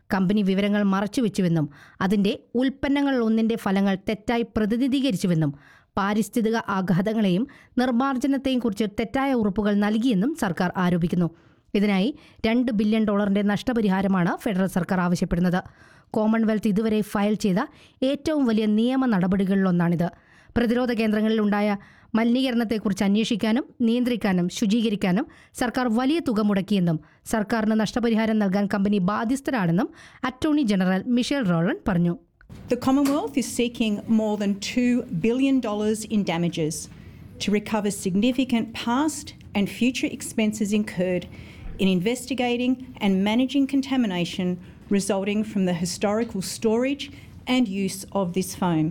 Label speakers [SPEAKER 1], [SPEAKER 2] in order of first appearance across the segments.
[SPEAKER 1] Company വിവരങ്ങൾ മറച്ചുവെച്ചുവെന്നും അതിന്റെ ഉൽപ്പന്നങ്ങളിൽ ഒന്നിന്റെ ഫലങ്ങൾ തെറ്റായി പ്രതിനിധീകരിച്ചുവെന്നും പാരിസ്ഥിതിക ആഘാതങ്ങളെയും നിർമ്മാർജ്ജനത്തെയും കുറിച്ച് തെറ്റായ ഉറപ്പുകൾ നൽകിയെന്നും സർക്കാർ ആരോപിക്കുന്നു ഇതിനായി രണ്ട് ബില്യൺ ഡോളറിന്റെ നഷ്ടപരിഹാരമാണ് ഫെഡറൽ സർക്കാർ ആവശ്യപ്പെടുന്നത് കോമൺവെൽത്ത് ഇതുവരെ ഫയൽ ചെയ്ത ഏറ്റവും വലിയ നിയമ നടപടികളിലൊന്നാണിത് പ്രതിരോധ കേന്ദ്രങ്ങളിൽ ഉണ്ടായ മലിനീകരണത്തെക്കുറിച്ച് അന്വേഷിക്കാനും നിയന്ത്രിക്കാനും ശുചീകരിക്കാനും സർക്കാർ വലിയ തുക മുടക്കിയെന്നും സർക്കാരിന് നഷ്ടപരിഹാരം നൽകാൻ കമ്പനി ബാധ്യസ്ഥരാണെന്നും അറ്റോർണി ജനറൽ മിഷേൽ റോളൻ പറഞ്ഞു
[SPEAKER 2] The Commonwealth is seeking more than $2 billion in damages to recover significant past and future expenses incurred in investigating and managing contamination resulting from the historical storage and use of this foam.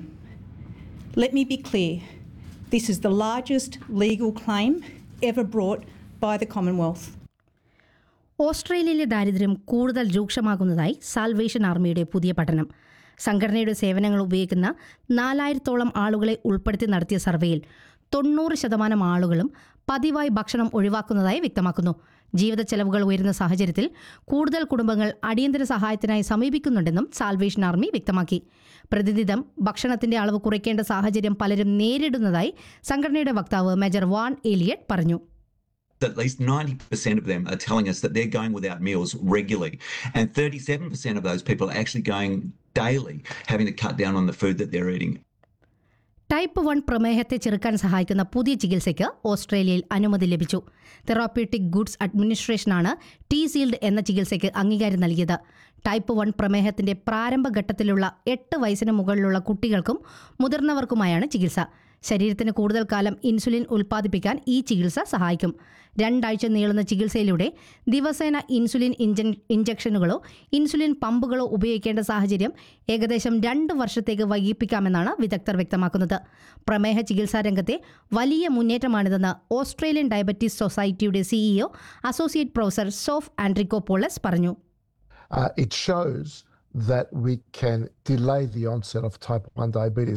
[SPEAKER 2] Let me be clear this is the largest legal claim ever brought by the Commonwealth.
[SPEAKER 1] ഓസ്ട്രേലിയയിലെ ദാരിദ്ര്യം കൂടുതൽ രൂക്ഷമാകുന്നതായി salvation ആർമിയുടെ പുതിയ പഠനം സംഘടനയുടെ സേവനങ്ങൾ ഉപയോഗിക്കുന്ന നാലായിരത്തോളം ആളുകളെ ഉൾപ്പെടുത്തി നടത്തിയ സർവേയിൽ തൊണ്ണൂറ് ശതമാനം ആളുകളും പതിവായി ഭക്ഷണം ഒഴിവാക്കുന്നതായി വ്യക്തമാക്കുന്നു ജീവിത ചെലവുകൾ ഉയരുന്ന സാഹചര്യത്തിൽ കൂടുതൽ കുടുംബങ്ങൾ അടിയന്തര സഹായത്തിനായി സമീപിക്കുന്നുണ്ടെന്നും സാൽവേഷൻ ആർമി വ്യക്തമാക്കി പ്രതിദിനം ഭക്ഷണത്തിന്റെ അളവ് കുറയ്ക്കേണ്ട സാഹചര്യം പലരും നേരിടുന്നതായി സംഘടനയുടെ വക്താവ് മേജർ വാൺ ഏലിയറ്റ് പറഞ്ഞു
[SPEAKER 3] At least 90% of them are telling us that they're going without meals regularly. And 37% of those people are actually going daily, having to cut down on the food that they're eating.
[SPEAKER 1] Type one പ്രമേഹത്തെ ചെറുക്കാൻ സഹായിക്കുന്ന പുതിയ ചികിത്സയ്ക്ക് ഓസ്ട്രേലിയയിൽ അനുമതി ലഭിച്ചു therapeutic goods അഡ്മിനിസ്ട്രേഷനാണ് Tzield എന്ന ചികിത്സയ്ക്ക് അംഗീകാരം നൽകിയത് ടൈപ്പ് വൺ പ്രമേഹത്തിന്റെ പ്രാരംഭഘട്ടത്തിലുള്ള എട്ട് വയസ്സിന് മുകളിലുള്ള കുട്ടികൾക്കും മുതിർന്നവർക്കുമായാണ് ചികിത്സ ശരീരത്തിന് കൂടുതൽ കാലം ഇൻസുലിൻ ഉൽപ്പാദിപ്പിക്കാൻ ഈ ചികിത്സ സഹായിക്കും രണ്ടാഴ്ച നീളുന്ന ചികിത്സയിലൂടെ ദിവസേന ഇൻസുലിൻ ഇഞ്ചൻ ഇഞ്ചക്ഷനുകളോ ഇൻസുലിൻ പമ്പുകളോ ഉപയോഗിക്കേണ്ട സാഹചര്യം ഏകദേശം രണ്ട് വർഷത്തേക്ക് വൈകിപ്പിക്കാമെന്നാണ് വിദഗ്ധർ വ്യക്തമാക്കുന്നത് പ്രമേഹ ചികിത്സാ രംഗത്തെ വലിയ മുന്നേറ്റമാണിതെന്ന് ഓസ്ട്രേലിയൻ ഡയബറ്റീസ് സൊസൈറ്റിയുടെ CEO associate professor Sof Andrikopoulos പറഞ്ഞു
[SPEAKER 4] Uh, it shows that we can delay the onset of type 1 diabetes.